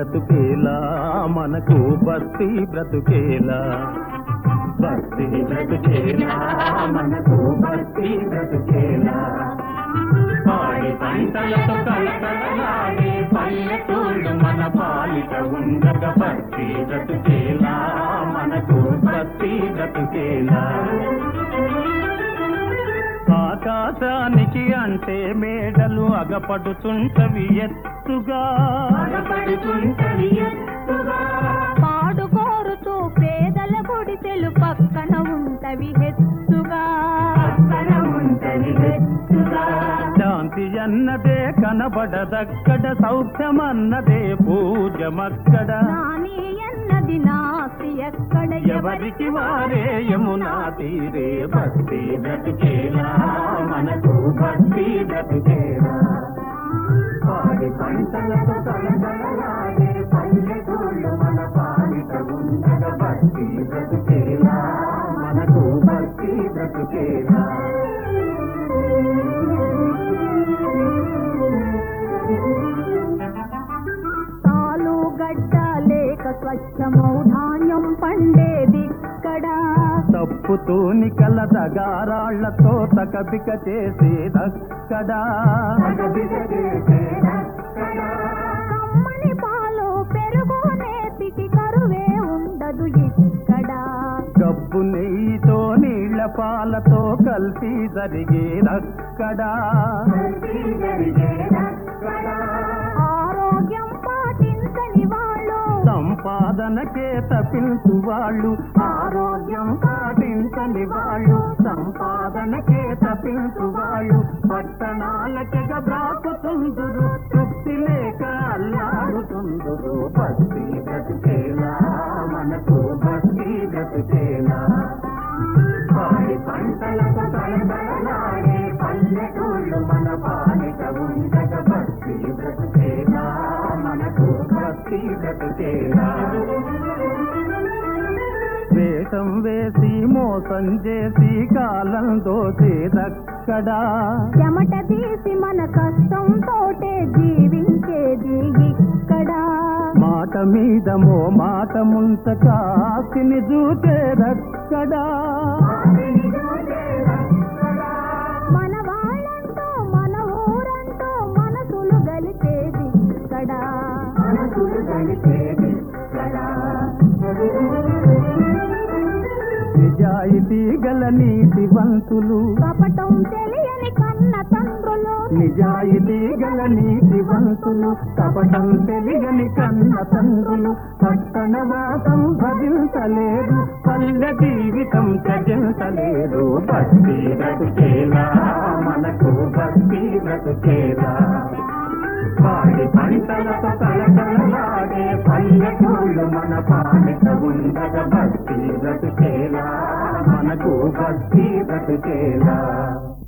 బ్రతుకేలా మనకు బస్తీ బ్రతుకేలా బస్తీ బ్రతుకేలా మనకు బస్తీ బ్రతుకేలా పాడి పంటలతో కలకలలాడే పల్లెటూళ్ళు మన పాలిట ఉండగ బస్తీ బ్రతుకేలా మనకు బస్తీ బ్రతుకేలా ఆకాశానికి అంటే మేడలు అగపడుచుంటవి ఎత్తుగా పాడు కోరుతూ పేదల గుడిసెలు పక్కన ఉంటవి హెచ్చుగా శాంతి అన్నదే కనబడదక్కడ సౌఖ్యమన్నదే పూజమక్కడ నాని అన్నది నాస్తి ఎక్కడ ఎవరికి వారే యమునా తీరే భక్తి బ్రతికేలా మనకు భక్తి బ్రతికేలా పాడి పంటలతో కలకలలాడే పల్లెటూళ్ళు మన పాలిట ఉండగ భక్తి బ్రతికేలా మనకు భక్తి బ్రతికేలా తాలు గడ్డ లేక స్వచ్ఛమౌ ధాన్యం పండేదిక్కడ తప్పుతూని కల దగారాళ్లతో తకబిక చేసేదక్కడా కమ్మని పాలు పెరుగు నేతికి కరువే ఉండదు ఇక్కడ గబ్బు నెయ్యితో నీళ్ల పాలతో కలిసి జరిగేదక్కడా ఆరోగ్యం పాటించని వాళ్ళు సంపాదనకే తప్పించు వాళ్ళు ఆరోగ్యం పాటించని వాళ్ళు సంపాదనకే తప్పించు వాళ్ళు పట్టణాలకెగ బ్రాకుతుందురు తృప్తి లేక అల్లాడుతుందురు బస్తీ బ్రతికేలా మనకు బస్తీ బ్రతికేలా పాడి పంటలకు కలకలలాడే పల్లెటూళ్ళు మన పాలిట ఉండగ బస్తీ బ్రతికేలా మనకు బస్తీ బ్రతికేలా వేషం వేసి మోసం చేసి కాలం దోసేదక్కడా చెమట తీసి మన కష్టం తోటే జీవించేది ఇక్కడ మాట మీద మో మాట ముంచక ఆస్తిని చూచేదక్కడా మన వాళ్ళంటూ మన ఊరంటూ మనసులు గలిపేది ఇక్కడ నిజాయితీ గల నీతివంతులు కపటం తెలియని కన్న తండ్రులు నిజాయితీ గల నీతివంతులు కపటం తెలియని కన్న తండ్రులు పట్టణ వాసం భజించలేరు పల్లె జీవితం త్యజించలేరు భక్తి బ్రతుకేలా మనకు భక్తి బ్రతుకేలా పాడి పంటలతో కలకలలాడే పల్లెటూళ్ళు మన పాలిట ఉండగ భక్తి బ్రతుకేలా మనకు భక్తి బ్రతుకేలా